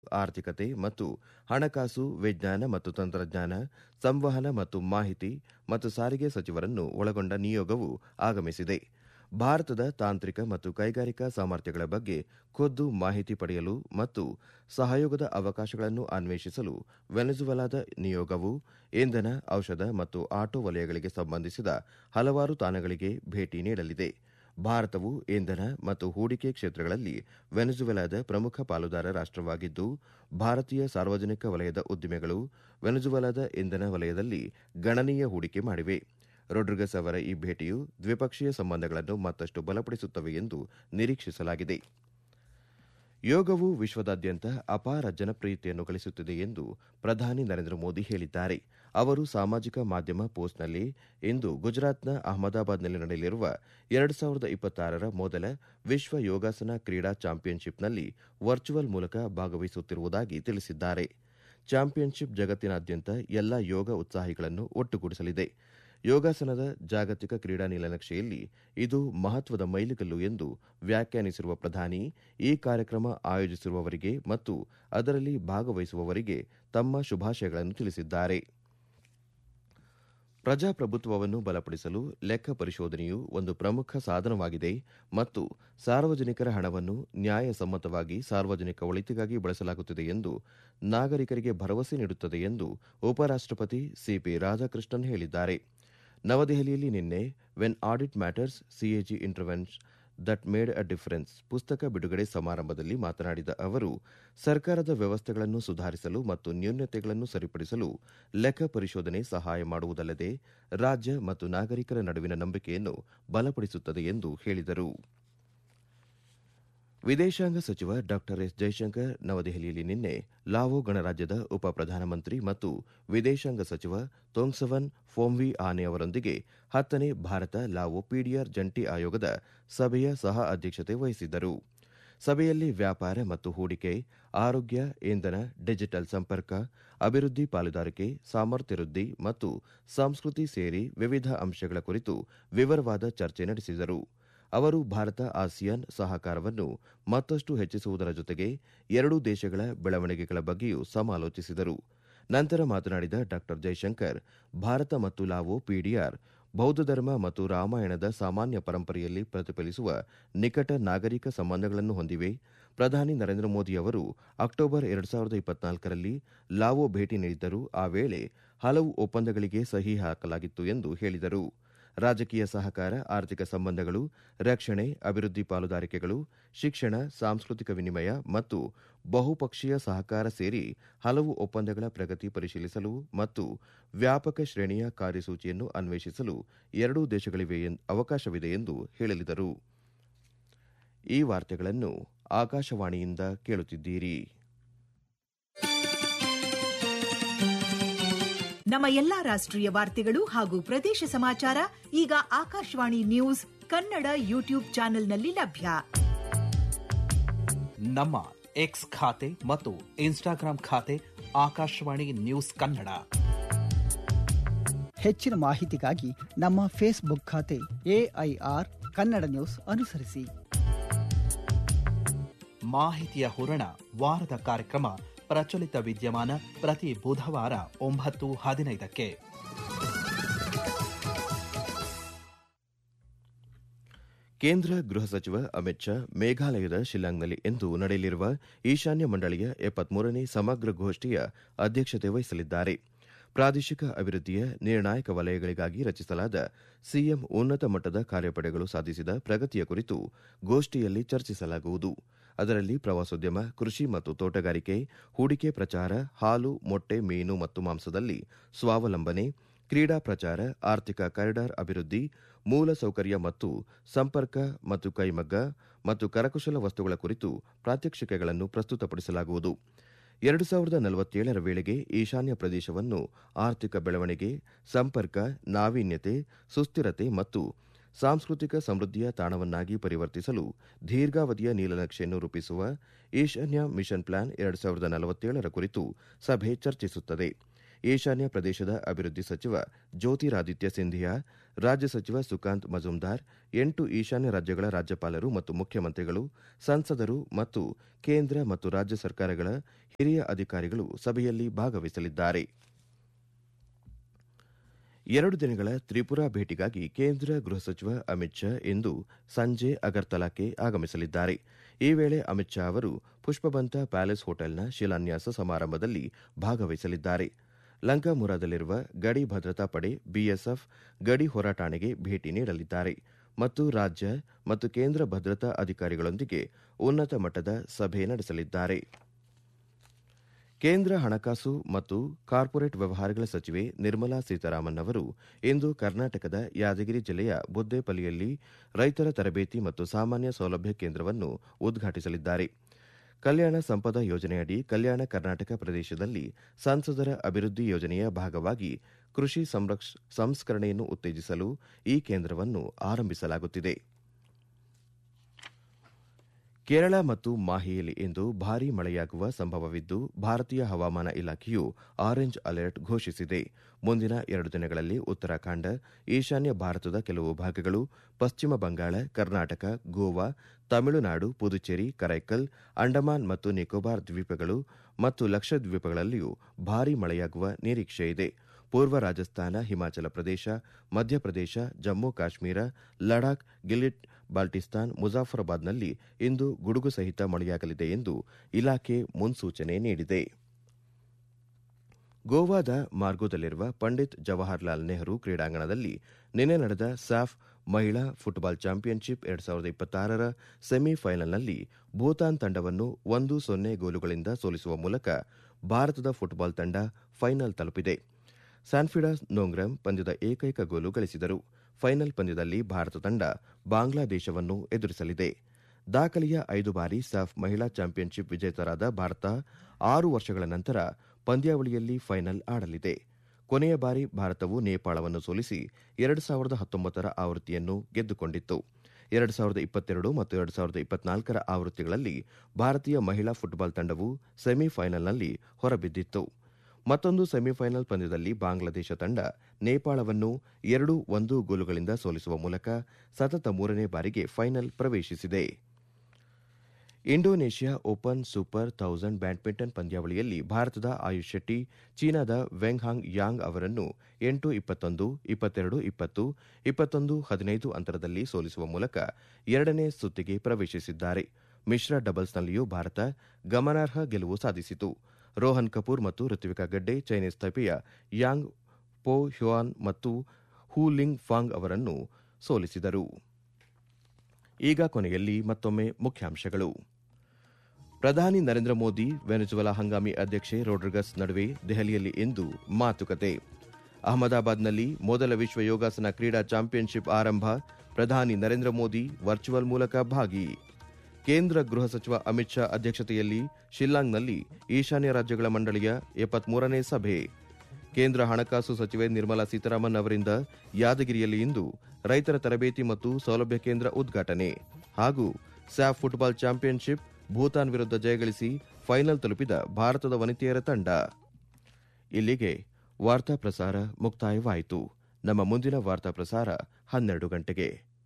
ಆರ್ಥಿಕತೆ ಮತ್ತು ಹಣಕಾಸು ವಿಜ್ಞಾನ ಮತ್ತು ತಂತ್ರಜ್ಞಾನ ಸಂವಹನ ಮತ್ತು ಮಾಹಿತಿ ಮತ್ತು ಸಾರಿಗೆ ಸಚಿವರನ್ನು ಒಳಗೊಂಡ ನಿಯೋಗವು ಆಗಮಿಸಿದೆ ಭಾರತದ ತಾಂತ್ರಿಕ ಮತ್ತು ಕೈಗಾರಿಕಾ ಸಾಮರ್ಥ್ಯಗಳ ಬಗ್ಗೆ ಖುದ್ದು ಮಾಹಿತಿ ಪಡೆಯಲು ಮತ್ತು ಸಹಯೋಗದ ಅವಕಾಶಗಳನ್ನು ಅನ್ವೇಷಿಸಲು ವೆನೆಜುವೆಲಾದ ನಿಯೋಗವು ಇಂಧನ ಔಷಧ ಮತ್ತು ಆಟೋ ವಲಯಗಳಿಗೆ ಸಂಬಂಧಿಸಿದ ಹಲವಾರು ತಾಣಗಳಿಗೆ ಭೇಟಿ ನೀಡಲಿದೆ ಭಾರತವು ಇಂಧನ ಮತ್ತು ಹೂಡಿಕೆ ಕ್ಷೇತ್ರಗಳಲ್ಲಿ ವೆನೆಜುವೆಲಾದ ಪ್ರಮುಖ ಪಾಲುದಾರ ರಾಷ್ಟವಾಗಿದ್ದು ಭಾರತೀಯ ಸಾರ್ವಜನಿಕ ವಲಯದ ಉದ್ದಿಮೆಗಳು ವೆನೆಜುವೆಲಾದ ಇಂಧನ ವಲಯದಲ್ಲಿ ಗಣನೀಯ ಹೂಡಿಕೆ ಮಾಡಿವೆ ರೊಡ್ರಿಗಸ್ ಅವರ ಈ ಭೇಟಿಯು ದ್ವಿಪಕ್ಷೀಯ ಸಂಬಂಧಗಳನ್ನು ಮತ್ತಷ್ಟು ಬಲಪಡಿಸುತ್ತವೆ ಎಂದು ನಿರೀಕ್ಷಿಸಲಾಗಿದೆ ಯೋಗವು ವಿಶ್ವದಾದ್ಯಂತ ಅಪಾರ ಜನಪ್ರಿಯತೆಯನ್ನು ಗಳಿಸುತ್ತಿದೆ ಎಂದು ಪ್ರಧಾನಿ ನರೇಂದ್ರ ಮೋದಿ ಹೇಳಿದ್ದಾರೆ ಅವರು ಸಾಮಾಜಿಕ ಮಾಧ್ಯಮ ಪೋಸ್ಟ್ನಲ್ಲಿ ಇಂದು ಗುಜರಾತ್ನ ಅಹಮದಾಬಾದ್ನಲ್ಲಿ ನಡೆಯಲಿರುವ ಎರಡು ಸಾವಿರದ ಇಪ್ಪತ್ತಾರರ ಮೊದಲ ವಿಶ್ವ ಯೋಗಾಸನ ಕ್ರೀಡಾ ಚಾಂಪಿಯನ್ಶಿಪ್ನಲ್ಲಿ ವರ್ಚುವಲ್ ಮೂಲಕ ಭಾಗವಹಿಸುತ್ತಿರುವುದಾಗಿ ತಿಳಿಸಿದ್ದಾರೆ ಚಾಂಪಿಯನ್ಶಿಪ್ ಜಗತ್ತಿನಾದ್ಯಂತ ಎಲ್ಲಾ ಯೋಗ ಉತ್ಸಾಹಿಗಳನ್ನು ಒಟ್ಟುಗೂಡಿಸಲಿದೆ ಯೋಗಾಸನದ ಜಾಗತಿಕ ಕ್ರೀಡಾ ನೀಲನಕ್ಷೆಯಲ್ಲಿ ಇದು ಮಹತ್ವದ ಮೈಲಿಗಲ್ಲು ಎಂದು ವ್ಯಾಖ್ಯಾನಿಸಿರುವ ಪ್ರಧಾನಿ ಈ ಕಾರ್ಯಕ್ರಮ ಆಯೋಜಿಸಿರುವವರಿಗೆ ಮತ್ತು ಅದರಲ್ಲಿ ಭಾಗವಹಿಸುವವರಿಗೆ ತಮ್ಮ ಶುಭಾಶಯಗಳನ್ನು ತಿಳಿಸಿದ್ದಾರೆ ಪ್ರಜಾಪ್ರಭುತ್ವವನ್ನು ಬಲಪಡಿಸಲು ಲೆಕ್ಕ ಪರಿಶೋಧನೆಯು ಒಂದು ಪ್ರಮುಖ ಸಾಧನವಾಗಿದೆ ಮತ್ತು ಸಾರ್ವಜನಿಕರ ಹಣವನ್ನು ನ್ಯಾಯಸಮ್ಮತವಾಗಿ ಸಾರ್ವಜನಿಕ ಒಳಿತಿಗಾಗಿ ಬಳಸಲಾಗುತ್ತಿದೆ ಎಂದು ನಾಗರಿಕರಿಗೆ ಭರವಸೆ ನೀಡುತ್ತದೆ ಎಂದು ಉಪರಾಷ್ಟಪತಿ ಸಿಪಿ ರಾಧಾಕೃಷ್ಣನ್ ಹೇಳಿದ್ದಾರೆ ನವದೆಹಲಿಯಲ್ಲಿ ನಿನ್ನೆ when audit matters CAG intervenes that made a difference ಪುಸ್ತಕ ಬಿಡುಗಡೆ ಸಮಾರಂಭದಲ್ಲಿ ಮಾತನಾಡಿದ ಅವರು ಸರ್ಕಾರದ ವ್ಯವಸ್ಥೆಗಳನ್ನು ಸುಧಾರಿಸಲು ಮತ್ತು ನ್ಯೂನತೆಗಳನ್ನು ಸರಿಪಡಿಸಲು ಲೆಕ್ಕ ಪರಿಶೋಧನೆ ಸಹಾಯ ಮಾಡುವುದಲ್ಲದೆ ರಾಜ್ಯ ಮತ್ತು ನಾಗರಿಕರ ನಡುವಿನ ನಂಬಿಕೆಯನ್ನು ಬಲಪಡಿಸುತ್ತದೆ ಎಂದು ಹೇಳಿದರು ವಿದೇಶಾಂಗ ಸಚಿವ ಡಾ ಎಸ್ ಜೈಶಂಕರ್ ನವದೆಹಲಿಯಲ್ಲಿ ನಿನ್ನೆ ಲಾವೋ ಗಣರಾಜ್ಯದ ಉಪ ಪ್ರಧಾನಮಂತ್ರಿ ಮತ್ತು ವಿದೇಶಾಂಗ ಸಚಿವ ತೊಂಗ್ಸವನ್ ಫೋಮ್ವಿ ಆನೆ ಅವರೊಂದಿಗೆ ಹತ್ತನೇ ಭಾರತ ಲಾವೋ ಪಿಡಿಆರ್ ಜಂಟಿ ಆಯೋಗದ ಸಭೆಯ ಸಹ ಅಧ್ಯಕ್ಷತೆ ವಹಿಸಿದ್ದರು ಸಭೆಯಲ್ಲಿ ವ್ಯಾಪಾರ ಮತ್ತು ಹೂಡಿಕೆ ಆರೋಗ್ಯ ಇಂಧನ ಡಿಜಿಟಲ್ ಸಂಪರ್ಕ ಅಭಿವೃದ್ಧಿ ಪಾಲುದಾರಿಕೆ ಸಾಮರ್ಥ್ಯ ವೃದ್ಧಿ ಮತ್ತು ಸಂಸ್ಕೃತಿ ಸೇರಿ ವಿವಿಧ ಅಂಶಗಳ ಕುರಿತು ವಿವರವಾದ ಚರ್ಚೆ ನಡೆಸಿದರು ಅವರು ಭಾರತ ಆಸಿಯಾನ್ ಸಹಕಾರವನ್ನು ಮತ್ತಷ್ಟು ಹೆಚ್ಚಿಸುವುದರ ಜೊತೆಗೆ ಎರಡೂ ದೇಶಗಳ ಬೆಳವಣಿಗೆಗಳ ಬಗ್ಗೆಯೂ ಸಮಾಲೋಚಿಸಿದರು ನಂತರ ಮಾತನಾಡಿದ ಡಾ ಜೈಶಂಕರ್ ಭಾರತ ಮತ್ತು ಲಾವೋ ಪಿಡಿಆರ್ ಬೌದ್ಧ ಧರ್ಮ ಮತ್ತು ರಾಮಾಯಣದ ಸಾಮಾನ್ಯ ಪರಂಪರೆಯಲ್ಲಿ ಪ್ರತಿಫಲಿಸುವ ನಿಕಟ ನಾಗರಿಕ ಸಂಬಂಧಗಳನ್ನು ಹೊಂದಿವೆ ಪ್ರಧಾನಿ ನರೇಂದ್ರ ಮೋದಿ ಅವರು ಅಕ್ಟೋಬರ್ ಎರಡು ಸಾವಿರದ ಇಪ್ಪತ್ನಾಲ್ಕರಲ್ಲಿ ಲಾವೋ ಭೇಟಿ ನೀಡಿದ್ದರು ಆ ವೇಳೆ ಹಲವು ಒಪ್ಪಂದಗಳಿಗೆ ಸಹಿ ಹಾಕಲಾಗಿತ್ತು ಎಂದು ಹೇಳಿದರು ರಾಜಕೀಯ ಸಹಕಾರ ಆರ್ಥಿಕ ಸಂಬಂಧಗಳು ರಕ್ಷಣೆ ಅಭಿವೃದ್ಧಿ ಪಾಲುದಾರಿಕೆಗಳು ಶಿಕ್ಷಣ ಸಾಂಸ್ಕೃತಿಕ ವಿನಿಮಯ ಮತ್ತು ಬಹುಪಕ್ಷೀಯ ಸಹಕಾರ ಸೇರಿ ಹಲವು ಒಪ್ಪಂದಗಳ ಪ್ರಗತಿ ಪರಿಶೀಲಿಸಲು ಮತ್ತು ವ್ಯಾಪಕ ಶ್ರೇಣಿಯ ಕಾರ್ಯಸೂಚಿಯನ್ನು ಅನ್ವೇಷಿಸಲು ಎರಡೂ ದೇಶಗಳಿವೆ ಅವಕಾಶವಿದೆ ಎಂದು ಹೇಳಿದರು ಈ ವಾರ್ತೆಗಳನ್ನು ಆಕಾಶವಾಣಿಯಿಂದ ಕೇಳುತ್ತಿದ್ದೀರಿ ನಮ್ಮ ಎಲ್ಲಾ ರಾಷ್ಟ್ರೀಯ ವಾರ್ತೆಗಳು ಹಾಗೂ ಪ್ರದೇಶ ಸಮಾಚಾರ ಈಗ ಆಕಾಶವಾಣಿ ನ್ಯೂಸ್ ಕನ್ನಡ ಯೂಟ್ಯೂಬ್ ಚಾನೆಲ್ನಲ್ಲಿ ಲಭ್ಯ ನಮ್ಮ ಎಕ್ಸ್ ಖಾತೆ ಮತ್ತು ಇನ್ಸ್ಟಾಗ್ರಾಂ ಖಾತೆ ಆಕಾಶವಾಣಿ ನ್ಯೂಸ್ ಕನ್ನಡ ಹೆಚ್ಚಿನ ಮಾಹಿತಿಗಾಗಿ ನಮ್ಮ ಫೇಸ್ಬುಕ್ ಖಾತೆ ಎಐಆರ್ ಕನ್ನಡ ನ್ಯೂಸ್ ಅನುಸರಿಸಿ ಮಾಹಿತಿಯ ಹೂರಣ ವಾರದ ಕಾರ್ಯಕ್ರಮ ಪ್ರಚಲಿತ ವಿದ್ಯಮಾನ ಪ್ರತಿ ಬುಧವಾರ ಒಂಬತ್ತು ಹದಿನೈದಕ್ಕೆ ಕೇಂದ್ರ ಗೃಹ ಸಚಿವ ಅಮಿತ್ ಶಾ ಮೇಘಾಲಯದ ಶಿಲ್ಲಾಂಗ್ನಲ್ಲಿ ಇಂದು ನಡೆಯಲಿರುವ ಈಶಾನ್ಯ ಮಂಡಳಿಯ ಎಪ್ಪತ್ಮೂರನೇ ಸಮಗ್ರ ಗೋಷ್ಠಿಯ ಅಧ್ಯಕ್ಷತೆ ವಹಿಸಲಿದ್ದಾರೆ ಪ್ರಾದೇಶಿಕ ಅಭಿವೃದ್ಧಿಯ ನಿರ್ಣಾಯಕ ವಲಯಗಳಿಗಾಗಿ ರಚಿಸಲಾದ ಸಿಎಂ ಉನ್ನತ ಮಟ್ಟದ ಕಾರ್ಯಪಡೆಗಳು ಸಾಧಿಸಿದ ಪ್ರಗತಿಯ ಕುರಿತು ಗೋಷ್ಠಿಯಲ್ಲಿ ಚರ್ಚಿಸಲಾಗುವುದು ಅದರಲ್ಲಿ ಪ್ರವಾಸೋದ್ಯಮ ಕೃಷಿ ಮತ್ತು ತೋಟಗಾರಿಕೆ ಹೂಡಿಕೆ ಪ್ರಚಾರ ಹಾಲು ಮೊಟ್ಟೆ ಮೀನು ಮತ್ತು ಮಾಂಸದಲ್ಲಿ ಸ್ವಾವಲಂಬನೆ ಕ್ರೀಡಾ ಪ್ರಚಾರ ಆರ್ಥಿಕ ಕಾರಿಡಾರ್ ಅಭಿವೃದ್ಧಿ ಮೂಲಸೌಕರ್ಯ ಮತ್ತು ಸಂಪರ್ಕ ಮತ್ತು ಕೈಮಗ್ಗ ಮತ್ತು ಕರಕುಶಲ ವಸ್ತುಗಳ ಕುರಿತು ಪ್ರಾತ್ಯಕ್ಷಿಕೆಗಳನ್ನು ಪ್ರಸ್ತುತಪಡಿಸಲಾಗುವುದು ಎರಡು ಸಾವಿರದ ನಲವತ್ತೇಳರ ವೇಳೆಗೆ ಈಶಾನ್ಯ ಪ್ರದೇಶವನ್ನು ಆರ್ಥಿಕ ಬೆಳವಣಿಗೆ ಸಂಪರ್ಕ ನಾವೀನ್ಯತೆ ಸುಸ್ಥಿರತೆ ಮತ್ತು ಸಾಂಸ್ಕೃತಿಕ ಸಮೃದ್ಧಿಯ ತಾಣವನ್ನಾಗಿ ಪರಿವರ್ತಿಸಲು ದೀರ್ಘಾವಧಿಯ ನೀಲನಕ್ಷೆಯನ್ನು ರೂಪಿಸುವ ಈಶಾನ್ಯ ಮಿಷನ್ ಪ್ಲಾನ್ ಎರಡು ಸಾವಿರದ ನಲವತ್ತೇಳರ ಕುರಿತು ಸಭೆ ಚರ್ಚಿಸುತ್ತದೆ ಈಶಾನ್ಯ ಪ್ರದೇಶದ ಅಭಿವೃದ್ಧಿ ಸಚಿವ ಜ್ಯೋತಿರಾದಿತ್ಯ ಸಿಂಧಿಯಾ ರಾಜ್ಯ ಸಚಿವ ಸುಕಾಂತ್ ಮಜುಮ್ದಾರ್ ಎಂಟು ಈಶಾನ್ಯ ರಾಜ್ಯಗಳ ರಾಜ್ಯಪಾಲರು ಮತ್ತು ಮುಖ್ಯಮಂತ್ರಿಗಳು ಸಂಸದರು ಮತ್ತು ಕೇಂದ್ರ ಮತ್ತು ರಾಜ್ಯ ಸರ್ಕಾರಗಳ ಹಿರಿಯ ಅಧಿಕಾರಿಗಳು ಸಭೆಯಲ್ಲಿ ಭಾಗವಹಿಸಲಿದ್ದಾರೆ ಎರಡು ದಿನಗಳ ತ್ರಿಪುರಾ ಭೇಟಿಗಾಗಿ ಕೇಂದ್ರ ಗೃಹ ಸಚಿವ ಅಮಿತ್ ಶಾ ಇಂದು ಸಂಜೆ ಅಗರ್ತಲಾಕ್ಕೆ ಆಗಮಿಸಲಿದ್ದಾರೆ ಈ ವೇಳೆ ಅಮಿತ್ ಶಾ ಅವರು ಪುಷ್ಪಬಂತ ಪ್ಯಾಲೇಸ್ ಹೋಟೆಲ್ನ ಶಿಲಾನ್ಯಾಸ ಸಮಾರಂಭದಲ್ಲಿ ಭಾಗವಹಿಸಲಿದ್ದಾರೆ ಲಂಕಾಮುರಾದಲ್ಲಿರುವ ಗಡಿ ಭದ್ರತಾ ಪಡೆ ಬಿಎಸ್ಎಫ್ ಗಡಿ ಹೋರಾಟಾಣೆಗೆ ಭೇಟಿ ನೀಡಲಿದ್ದಾರೆ ಮತ್ತು ರಾಜ್ಯ ಮತ್ತು ಕೇಂದ್ರ ಭದ್ರತಾ ಅಧಿಕಾರಿಗಳೊಂದಿಗೆ ಉನ್ನತ ಮಟ್ಟದ ಸಭೆ ನಡೆಸಲಿದ್ದಾರೆ ಕೇಂದ್ರ ಹಣಕಾಸು ಮತ್ತು ಕಾರ್ಪೊರೇಟ್ ವ್ಯವಹಾರಗಳ ಸಚಿವೆ ನಿರ್ಮಲಾ ಸೀತಾರಾಮನ್ ಅವರು ಇಂದು ಕರ್ನಾಟಕದ ಯಾದಗಿರಿ ಜಿಲ್ಲೆಯ ಬುದ್ದೇಪಲ್ಲಿಯಲ್ಲಿ ರೈತರ ತರಬೇತಿ ಮತ್ತು ಸಾಮಾನ್ಯ ಸೌಲಭ್ಯ ಕೇಂದ್ರವನ್ನು ಉದ್ಘಾಟಿಸಲಿದ್ದಾರೆ ಕಲ್ಯಾಣ ಸಂಪದ ಯೋಜನೆಯಡಿ ಕಲ್ಯಾಣ ಕರ್ನಾಟಕ ಪ್ರದೇಶದಲ್ಲಿ ಸಂಸದರ ಅಭಿವೃದ್ಧಿ ಯೋಜನೆಯ ಭಾಗವಾಗಿ ಕೃಷಿ ಸಂಸ್ಕರಣೆಯನ್ನು ಉತ್ತೇಜಿಸಲು ಈ ಕೇಂದ್ರವನ್ನು ಆರಂಭಿಸಲಾಗುತ್ತಿದೆ ಕೇರಳ ಮತ್ತು ಮಾಹಿಯಲ್ಲಿ ಇಂದು ಭಾರೀ ಮಳೆಯಾಗುವ ಸಂಭವವಿದ್ದು ಭಾರತೀಯ ಹವಾಮಾನ ಇಲಾಖೆಯು ಆರೆಂಜ್ ಅಲರ್ಟ್ ಘೋಷಿಸಿದೆ ಮುಂದಿನ ಎರಡು ದಿನಗಳಲ್ಲಿ ಉತ್ತರಾಖಂಡ ಈಶಾನ್ಯ ಭಾರತದ ಕೆಲವು ಭಾಗಗಳು ಪಶ್ಚಿಮ ಬಂಗಾಳ ಕರ್ನಾಟಕ ಗೋವಾ ತಮಿಳುನಾಡು ಪುದುಚೇರಿ ಕರೈಕಲ್ ಅಂಡಮಾನ್ ಮತ್ತು ನಿಕೋಬಾರ್ ದ್ವೀಪಗಳು ಮತ್ತು ಲಕ್ಷದ್ವೀಪಗಳಲ್ಲಿಯೂ ಭಾರೀ ಮಳೆಯಾಗುವ ನಿರೀಕ್ಷೆಯಿದೆ ಪೂರ್ವ ರಾಜಸ್ಥಾನ ಹಿಮಾಚಲ ಪ್ರದೇಶ ಮಧ್ಯಪ್ರದೇಶ ಜಮ್ಮು ಕಾಶ್ಮೀರ ಲಡಾಖ್ ಗಿಲಿಟ್ ಬಾಲ್ಟಿಸ್ತಾನ್ ಮುಜಾಫರಾಬಾದ್ನಲ್ಲಿ ಇಂದು ಗುಡುಗು ಸಹಿತ ಮಳೆಯಾಗಲಿದೆ ಎಂದು ಇಲಾಖೆ ಮುನ್ಸೂಚನೆ ನೀಡಿದೆ ಗೋವಾದ ಮಾರ್ಗೋದಲ್ಲಿರುವ ಪಂಡಿತ್ ಜವಾಹರ್ಲಾಲ್ ನೆಹರು ಕ್ರೀಡಾಂಗಣದಲ್ಲಿ ನಿನ್ನೆ ನಡೆದ ಸ್ಯಾಫ್ ಮಹಿಳಾ ಫುಟ್ಬಾಲ್ ಚಾಂಪಿಯನ್ಶಿಪ್ ಎರಡ್ ಸಾವಿರದ ಇಪ್ಪತ್ತಾರರ ಸೆಮಿಫೈನಲ್ನಲ್ಲಿ ಭೂತಾನ್ ತಂಡವನ್ನು ಒಂದು ಸೊನ್ನೆ ಗೋಲುಗಳಿಂದ ಸೋಲಿಸುವ ಮೂಲಕ ಭಾರತದ ಫುಟ್ಬಾಲ್ ತಂಡ ಫೈನಲ್ ತಲುಪಿದೆ ಸ್ಯಾನ್ಫಿಡಾಸ್ ನೋಂಗ್ರಮ್ ಪಂದ್ಯದ ಏಕೈಕ ಗೋಲು ಗಳಿಸಿದರು ಫೈನಲ್ ಪಂದ್ಯದಲ್ಲಿ ಭಾರತ ತಂಡ ಬಾಂಗ್ಲಾದೇಶವನ್ನು ಎದುರಿಸಲಿದೆ ದಾಖಲೆಯ ಐದು ಬಾರಿ ಸಾಫ್ ಮಹಿಳಾ ಚಾಂಪಿಯನ್ಶಿಪ್ ವಿಜೇತರಾದ ಭಾರತ ಆರು ವರ್ಷಗಳ ನಂತರ ಪಂದ್ಯಾವಳಿಯಲ್ಲಿ ಫೈನಲ್ ಆಡಲಿದೆ ಕೊನೆಯ ಬಾರಿ ಭಾರತವು ನೇಪಾಳವನ್ನು ಸೋಲಿಸಿ ಎರಡು ಸಾವಿರದ ಹತ್ತೊಂಬತ್ತರ ಆವೃತ್ತಿಯನ್ನು ಗೆದ್ದುಕೊಂಡಿತ್ತು ಎರಡು ಸಾವಿರದ ಇಪ್ಪತ್ತೆರಡು ಮತ್ತು ಎರಡು ಸಾವಿರದ ಇಪ್ಪತ್ನಾಲ್ಕರ ಆವೃತ್ತಿಗಳಲ್ಲಿ ಭಾರತೀಯ ಮಹಿಳಾ ಫುಟ್ಬಾಲ್ ತಂಡವು ಸೆಮಿಫೈನಲ್ನಲ್ಲಿ ಹೊರಬಿದ್ದಿತ್ತು ಮತ್ತೊಂದು ಸೆಮಿಫೈನಲ್ ಪಂದ್ಯದಲ್ಲಿ ಬಾಂಗ್ಲಾದೇಶ ತಂಡ ನೇಪಾಳವನ್ನು ಎರಡು ಒಂದು ಗೋಲುಗಳಿಂದ ಸೋಲಿಸುವ ಮೂಲಕ ಸತತ ಮೂರನೇ ಬಾರಿಗೆ ಫೈನಲ್ ಪ್ರವೇಶಿಸಿದೆ Indonesia Open Super thousand badminton ಪಂದ್ಯಾವಳಿಯಲ್ಲಿ ಭಾರತದ ಆಯುಷ್ ಶೆಟ್ಟಿ ಚೀನಾದ ವೆಂಗ್ ಹಾಂಗ್ ಯಾಂಗ್ ಅವರನ್ನು ಎಂಟು ಇಪ್ಪತ್ತೊಂದು ಇಪ್ಪತ್ತೆರಡು ಇಪ್ಪತ್ತು ಇಪ್ಪತ್ತೊಂದು ಹದಿನೈದು ಅಂತರದಲ್ಲಿ ಸೋಲಿಸುವ ಮೂಲಕ ಎರಡನೇ ಸುತ್ತಿಗೆ ಪ್ರವೇಶಿಸಿದ್ದಾರೆ ಮಿಶ್ರ ಡಬಲ್ಸ್ನಲ್ಲಿಯೂ ಭಾರತ ಗಮನಾರ್ಹ ಗೆಲುವು ಸಾಧಿಸಿತು ರೋಹನ್ ಕಪೂರ್ ಮತ್ತು ಋತ್ವಿಕಾ ಗಡ್ಡೆ ಚೈನೀಸ್ ತೈಪೆಯ ಯಾಂಗ್ ಪೋ ಹ್ಯುಯಾನ್ ಮತ್ತು ಹೂ ಲಿಂಗ್ ಫಾಂಗ್ ಅವರನ್ನು ಸೋಲಿಸಿದರು ಈಗ ಕೊನೆಯಲ್ಲಿ ಮತ್ತೊಮ್ಮೆ ಮುಖ್ಯಾಂಶಗಳು ಪ್ರಧಾನಿ ನರೇಂದ್ರ ಮೋದಿ ವೆನೆಜುವೆಲಾ ಹಂಗಾಮಿ ಅಧ್ಯಕ್ಷೆ ರೋಡ್ರಿಗಸ್ ನಡುವೆ ದೆಹಲಿಯಲ್ಲಿ ಇಂದು ಮಾತುಕತೆ ಅಹಮದಾಬಾದ್ನಲ್ಲಿ ಮೊದಲ ವಿಶ್ವ ಯೋಗಾಸನ ಕ್ರೀಡಾ ಚಾಂಪಿಯನ್ಶಿಪ್ ಆರಂಭ ಪ್ರಧಾನಿ ನರೇಂದ್ರ ಮೋದಿ ವರ್ಚುವಲ್ ಮೂಲಕ ಭಾಗಿ ಕೇಂದ್ರ ಗೃಹ ಸಚಿವ ಅಮಿತ್ ಶಾ ಅಧ್ಯಕ್ಷತೆಯಲ್ಲಿ ಶಿಲ್ಲಾಂಗ್ನಲ್ಲಿ ಈಶಾನ್ಯ ರಾಜ್ಯಗಳ ಮಂಡಳಿಯ ಎಪ್ಪತ್ಮೂರನೇ ಸಭೆ ಕೇಂದ್ರ ಹಣಕಾಸು ಸಚಿವೆ ನಿರ್ಮಲಾ ಸೀತಾರಾಮನ್ ಅವರಿಂದ ಯಾದಗಿರಿಯಲ್ಲಿ ಇಂದು ರೈತರ ತರಬೇತಿ ಮತ್ತು ಸೌಲಭ್ಯ ಕೇಂದ್ರ ಉದ್ಘಾಟನೆ ಹಾಗೂ ಸ್ಯಾಫ್ ಫುಟ್ಬಾಲ್ ಚಾಂಪಿಯನ್ಶಿಪ್ ಭೂತಾನ್ ವಿರುದ್ಧ ಜಯಗಳಿಸಿ ಫೈನಲ್ ತಲುಪಿದ ಭಾರತದ ವನಿತೆಯರ ತಂಡ ಇಲ್ಲಿಗೆ ವಾರ್ತಾ ಪ್ರಸಾರ ಮುಕ್ತಾಯವಾಯಿತು ನಮ್ಮ ಮುಂದಿನ ವಾರ್ತಾ ಪ್ರಸಾರ ಹನ್ನೆರಡು ಗಂಟೆಗೆ